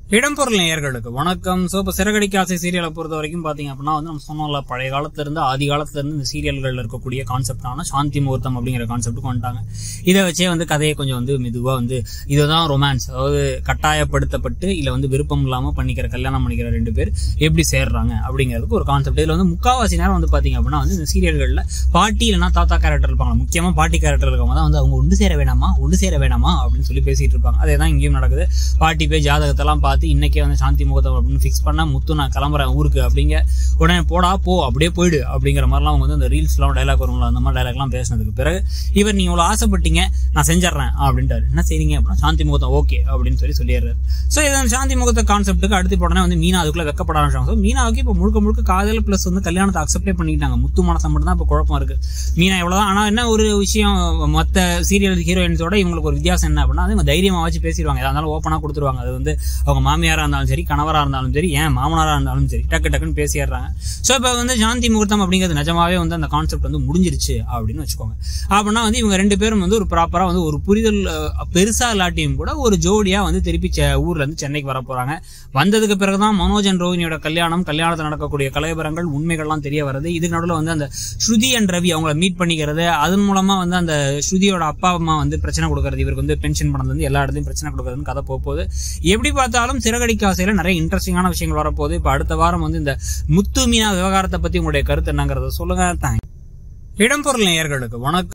இடம்பொருள் நேயர்களுக்கு வணக்கம் ஸோ இப்போ சிறகடிக்க ஆசை சீரியலை பொறுத்த வரைக்கும் பார்த்தீங்க அப்படின்னா வந்து நம்ம சொன்னோம்ல பழைய காலத்துல இருந்து ஆதி காலத்துல இருந்து இந்த சீரியல்களில் இருக்கக்கூடிய கான்செப்டான சாந்தி முகூர்த்தம் அப்படிங்கிற கான்செப்ட்டுக்கு வந்துட்டாங்க இதை வச்சே வந்து கதையை கொஞ்சம் வந்து மெதுவாக வந்து இதுதான் ரொமான்ஸ் அதாவது கட்டாயப்படுத்தப்பட்டு இல்லை வந்து விருப்பம் இல்லாமல் பண்ணிக்கிற கல்யாணம் பண்ணிக்கிற ரெண்டு பேர் எப்படி சேர்றாங்க அப்படிங்கிறதுக்கு ஒரு கான்செப்ட் இதில் வந்து முக்காவாசி நேரம் வந்து பார்த்தீங்க அப்படின்னா வந்து இந்த சீரியல்களில் பாட்டி இல்லைனா தாத்தா கேரக்டர் இருப்பாங்க முக்கியமாக பாட்டி கேரக்டர் இருக்கவங்க தான் வந்து அவங்க ஒன்று சேர வேணாமா ஒன்று சேர வேணாமா அப்படின்னு சொல்லி பேசிட்டு இருப்பாங்க அதே தான் இங்கேயும் நடக்குது பாட்டி போய் ஜாதகத்தெல்லாம் பார்த்து இன்னைக்கே வந்து சாந்தி முகூர்த்தம் அப்படின்னு ஃபிக்ஸ் பண்ணா முத்து நான் கிளம்புறேன் ஊருக்கு அப்படிங்க உடனே போடா போ அப்படியே போயிடு அப்படிங்கிற மாதிரிலாம் அவங்க வந்து அந்த ரீல்ஸ்லாம் டைலாக் வருங்களா அந்த மாதிரி டைலாக்லாம் பேசினதுக்கு பிறகு இவர் நீங்க இவ்வளோ ஆசைப்பட்டீங்க நான் செஞ்சிடறேன் அப்படின்ட்டாரு என்ன செய்றீங்க அப்படின்னா சாந்தி முகூர்த்தம் ஓகே அப்படின்னு சொல்லி சொல்லிடுறாரு ஸோ இது சாந்தி முகூர்த்த கான்செப்ட்டுக்கு அடுத்து உடனே வந்து மீனா அதுக்குள்ள வெக்கப்பட ஆரம்பிச்சாங்க ஸோ மீனாவுக்கு இப்போ முழுக்க முழுக்க காதல் ப்ளஸ் வந்து கல்யாணத்தை அக்செப்டே பண்ணிக்கிட்டாங்க முத்து மனசம் மட்டும் தான் இப்போ குழப்பம் இருக்கு மீனா எவ்வளவுதான் ஆனா என்ன ஒரு விஷயம் மற்ற சீரியல் ஹீரோயின்ஸோட இவங்களுக்கு ஒரு வித்தியாசம் என்ன அப்படின்னா அது இவங்க தைரியமா வச்சு பேசிடுவாங்க எதா இருந்தாலும் ஓப்பனா கொடுத்துருவாங்க அது வந்து அவங்க மாமியாரா இருந்தாலும் சரி கணவரா இருந்தாலும் சரி ஏன் மாமனாரா இருந்தாலும் சரி டக்கு டக்குன்னு பேசிடுறாங்க ஸோ இப்போ வந்து சாந்தி முகூர்த்தம் அப்படிங்கிறது நிஜமாவே வந்து அந்த கான்செப்ட் வந்து முடிஞ்சிருச்சு அப்படின்னு வச்சுக்கோங்க அப்படின்னா வந்து இவங்க ரெண்டு பேரும் வந்து ஒரு ப்ராப்பரா வந்து ஒரு புரிதல் அஹ், பெருசா இல்லாட்டியும் கூட ஒரு ஜோடியா வந்து திருப்பி செ- ஊர்ல இருந்து சென்னைக்கு வர போறாங்க வந்ததுக்கு பிறகுதான் மனோஜன் ரோஹினியோட கல்யாணம் கல்யாணத்தில் நடக்கக்கூடிய கலைபரங்கள் உண்மைகள்லாம் தெரிய வருது இதுக்கு நடுவில் வந்து அந்த ஸ்ருதி அண்ட் ரவி அவங்கள மீட் பண்ணிக்கிறது அதன் மூலமா வந்து அந்த ஸ்ருதியோட அப்பா அம்மா வந்து பிரச்சனை கொடுக்கறது இவருக்கு வந்து பென்ஷன் பணம் வந்து எல்லா இடத்தையும் பிரச்சனை கொடுக்கறதுன்னு கதை போக போகுது எப்படி பார்த்தாலும் சிறகடிக்க ஆசையில நிறைய இன்ட்ரெஸ்டிங்கான விஷயங்கள் வரப்போகுது இப்போ அடுத்த வாரம் வந்து இந்த முத்து மீனா விவகாரத்தை பத்தி உங்களுடைய கருத்து என்னங்கிறத சொல்லுங்க தேங்க் இடம்பொருள் நேயர்களுக்கு வணக்கம்